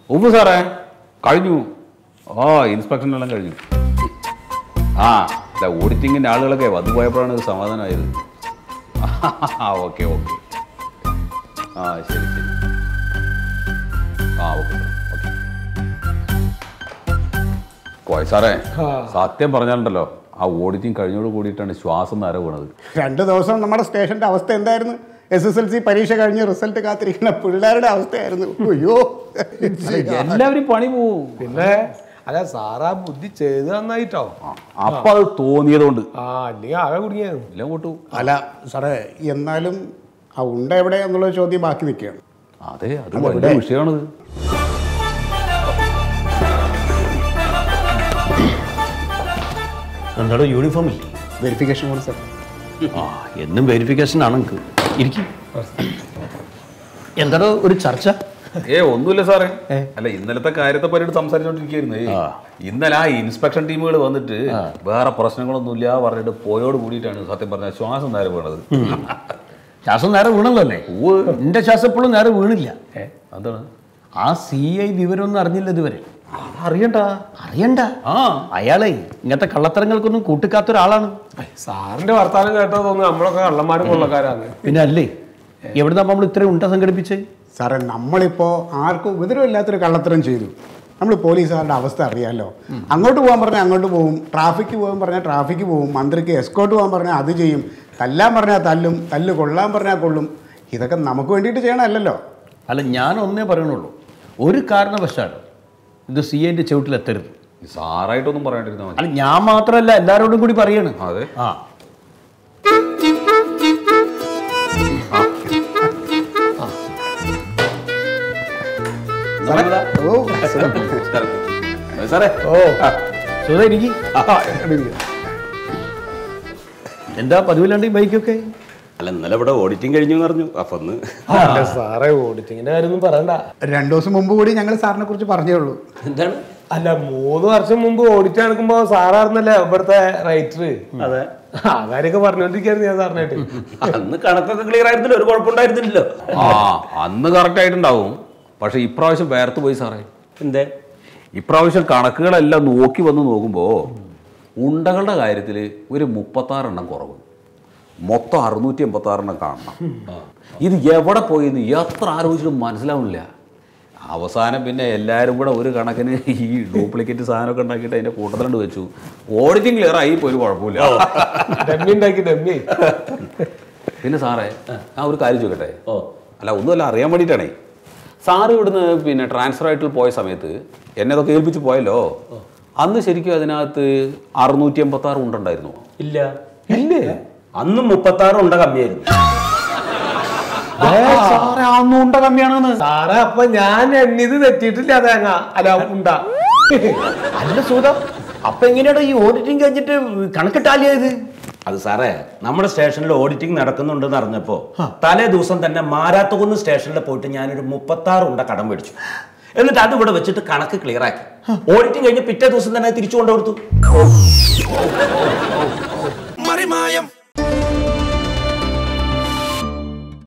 ഉപ്പ് സാറേ കഴിഞ്ഞു ആ ഇൻസ്പെക്ഷൻ എല്ലാം കഴിഞ്ഞു ആ അല്ല ഓഡിറ്റിങ്ങിൻ്റെ ആളുകളൊക്കെ വന്നു പോയപ്പോഴാണ് ഇത് സമാധാനമായത് ആ ഓക്കെ ഓക്കെ ആ ശരി ശരി ആ ഓക്കെ ഓക്കെ കോയ സാറേ സത്യം പറഞ്ഞാലുണ്ടല്ലോ ആ ഓഡിറ്റിംഗ് കഴിഞ്ഞോട് കൂടിയിട്ടാണ് ശ്വാസം നര വീണത് രണ്ട് ദിവസം നമ്മുടെ സ്റ്റേഷന്റെ അവസ്ഥ എന്തായിരുന്നു എസ് എസ് എൽ സി പരീക്ഷ കഴിഞ്ഞ് റിസൾട്ട് കാത്തിരിക്കുന്ന പിള്ളേരുടെ അവസ്ഥയായിരുന്നു അയ്യോ എല്ലാവരും പണി പോവും പിന്നെ അല്ല സാറാ ബുദ്ധി ചെയ്ത് നന്നായിട്ടോ അപ്പൊ അത് തോന്നിയതുകൊണ്ട് ആ അല്ലെങ്കിൽ ആകെ കുടുങ്ങിയായിരുന്നു എല്ലാം കൂട്ടു അല്ല സാറേ എന്നാലും ആ ഉണ്ട എവിടെ എന്നുള്ള ചോദ്യം ബാക്കി നിൽക്കുകയാണ് അതെ അത് വലിയ വിഷയമാണത് എന്താടോ യൂണിഫോം ഇല്ലേ വെരിഫിക്കേഷൻ കൂടെ സാർ ആ എന്നും വെരിഫിക്കേഷൻ ആണ് എനിക്ക് ഇരിക്കും എന്താടോ ഒരു ചർച്ച ഏ ഒന്നുമില്ല സാറേ അല്ല ഇന്നലത്തെ കാര്യത്തെ പറ്റിയിട്ട് സംസാരിച്ചോണ്ടിരിക്കുകയായിരുന്നേ ഇന്നലെ ആ ഇൻസ്പെക്ഷൻ ടീമുകൾ വന്നിട്ട് വേറെ പ്രശ്നങ്ങളൊന്നുമില്ല പറഞ്ഞിട്ട് പോയോട് കൂടിയിട്ടാണ് സത്യം പറഞ്ഞ ശ്വാസം നേരെ വീണത് ശ്വാസം നേരെ വീണല്ലോ അല്ലേ എന്റെ ശ്വാസം എപ്പോഴും നേരെ വീണില്ല എന്താണ് ആ സി ഐ വിവരമൊന്നും അറിഞ്ഞില്ല ഇതുവരെ അറിയണ്ട അറിയണ്ട ആ അയാളെ ഇങ്ങനത്തെ കള്ളത്തരങ്ങൾക്കൊന്നും കൂട്ടിക്കാത്ത ഒരാളാണ് സാറിന്റെ വർത്താനം കേട്ടോ തോന്നുന്നു നമ്മളൊക്കെ കള്ളന്മാരും കൊള്ളക്കാരാണ് പിന്നെ അല്ലേ എവിടുന്ന നമ്മൾ ഇത്രയും ഉണ്ട സംഘടിപ്പിച്ചേ സാറേ നമ്മളിപ്പോൾ ആർക്കും ഉപദ്രവമില്ലാത്തൊരു കള്ളത്തരം ചെയ്തു നമ്മൾ പോലീസുകാരുടെ അവസ്ഥ അറിയാമല്ലോ അങ്ങോട്ട് പോകാൻ പറഞ്ഞാൽ അങ്ങോട്ട് പോകും ട്രാഫിക്ക് പോകാൻ പറഞ്ഞാൽ ട്രാഫിക്ക് പോകും മന്ത്രിക്ക് എസ്കോട്ട് പോകാൻ പറഞ്ഞാൽ അത് ചെയ്യും തല്ലാൻ പറഞ്ഞാൽ തല്ലും തല്ല് കൊള്ളാൻ പറഞ്ഞാൽ കൊള്ളും ഇതൊക്കെ നമുക്ക് വേണ്ടിയിട്ട് ചെയ്യണമല്ലല്ലോ അല്ല ഞാൻ ഒന്നേ പറയണുള്ളൂ ഒരു കാരണവശാലും ഇത് സി ഐന്റെ ചുവട്ടിലെത്തരുത് സാറായിട്ടൊന്നും പറയേണ്ടിരുന്നാ മതി അല്ല ഞാൻ മാത്രമല്ല എല്ലാവരോടും കൂടി പറയാണ് അതെ ആ ഓ സുഖം. സാറേ ഓ സുധ ഇരിക്കി എന്താ പതിവില്ലാണ്ട് ഈ ബൈക്കൊക്കെ അല്ല ഇന്നലെ ഇവിടെ ഓഡിറ്റിംഗ് കഴിഞ്ഞു എന്ന് പറഞ്ഞു അപ്പൊ ഒന്ന് അല്ല സാറേ ഓഡിറ്റിങ്ങിന്റെ കാര്യമൊന്നും പറയണ്ട രണ്ടു ദിവസം മുമ്പ് കൂടി ഞങ്ങൾ സാറിനെ കുറിച്ച് പറഞ്ഞേ ഉള്ളൂ എന്താണ് അല്ല മൂന്ന് വർഷം മുമ്പ് ഓഡിറ്റ് നടക്കുമ്പോ സാറായിരുന്നല്ലേ ഇവിടുത്തെ റൈറ്റർ അതെ ആ കാര്യമൊക്കെ പറഞ്ഞോണ്ടിരിക്കായിരുന്നു ഞാൻ സാറിനായിട്ട് അന്ന് കണക്കൊക്കെ ക്ലിയർ ആയിരുന്നില്ല ഒരു കുഴപ്പമുണ്ടായിരുന്നില്ലല്ലോ ആ അന്ന് കറക്റ്റ് ആയിട്ടുണ്ടാവും പക്ഷെ ഇപ്രാവശ്യം വേർത്ത് പോയി സാറേ എന്തേ ഇപ്രാവശ്യം കണക്കുകളെല്ലാം നോക്കി വന്ന് നോക്കുമ്പോൾ ഉണ്ടകളുടെ കാര്യത്തിൽ ഒരു മുപ്പത്താറെണ്ണം കുറവ് മൊത്തം അറുന്നൂറ്റി എൺപത്താറെണ്ണം കാണണം ഇത് എവിടെ പോയിന്ന് എത്ര ആലോചിച്ചിട്ടും മനസ്സിലാവുന്നില്ല അവസാനം പിന്നെ എല്ലാവരും കൂടെ ഒരു കണക്കിന് ഈ ഡ്യൂപ്ലിക്കേറ്റ് സാധനമൊക്കെ ഉണ്ടാക്കിയിട്ട് അതിൻ്റെ കൂട്ടത്തിലുണ്ട് വെച്ചു ഓഡിറ്റിംഗ് ക്ലിയർ ആയി ഇപ്പോൾ ഒരു കുഴപ്പമില്ല ഡമ്മി ഉണ്ടാക്കി ഡമ്മി പിന്നെ സാറേ ഞാൻ ഒരു കാര്യം ചോദിക്കട്ടെ ഓ അല്ല ഒന്നുമല്ല അറിയാൻ വേണ്ടിയിട്ടാണേ സാറ് ഇവിടുന്ന് പിന്നെ ട്രാൻസ്ഫർ ആയിട്ട് പോയ സമയത്ത് എന്നെ അതൊക്കെ ഏൽപ്പിച്ച് പോയല്ലോ അന്ന് ശരിക്കും അതിനകത്ത് അറുന്നൂറ്റി എൺപത്തി ആറ് ഉണ്ടുണ്ടായിരുന്നു ഇല്ല ഇല്ലേ അന്നും മുപ്പത്തി ആറ് ഉണ്ട കമ്മിയായിരുന്നു സാറേ അന്നും ഉണ്ട കമ്മിയാണെന്ന് സാറേ അപ്പൊ ഞാൻ എണ്ണിത് തെറ്റിയിട്ടില്ല തേങ്ങ അല്ല ഉണ്ടാ അല്ല സൂത അപ്പൊ എങ്ങനെയാണോ ഈ ഓഡിറ്റിംഗ് കഴിഞ്ഞിട്ട് കണക്കിട്ടാലിയത് അത് സാറേ നമ്മുടെ സ്റ്റേഷനിൽ ഓഡിറ്റിംഗ് നടക്കുന്നുണ്ടെന്ന് അറിഞ്ഞപ്പോ തലേ ദിവസം തന്നെ മാരാത്തുകുന്ന് സ്റ്റേഷനിൽ പോയിട്ട് ഞാനൊരു മുപ്പത്തി ആറ് ഉണ്ട കടം മേടിച്ചു എന്നിട്ട് അത് ഇവിടെ വെച്ചിട്ട് കണക്ക് ക്ലിയർ ആക്കി ഓഡിറ്റിംഗ് കഴിഞ്ഞ് പിറ്റേ ദിവസം തന്നെ തിരിച്ചു കൊണ്ടു കൊടുത്തു മറിമായം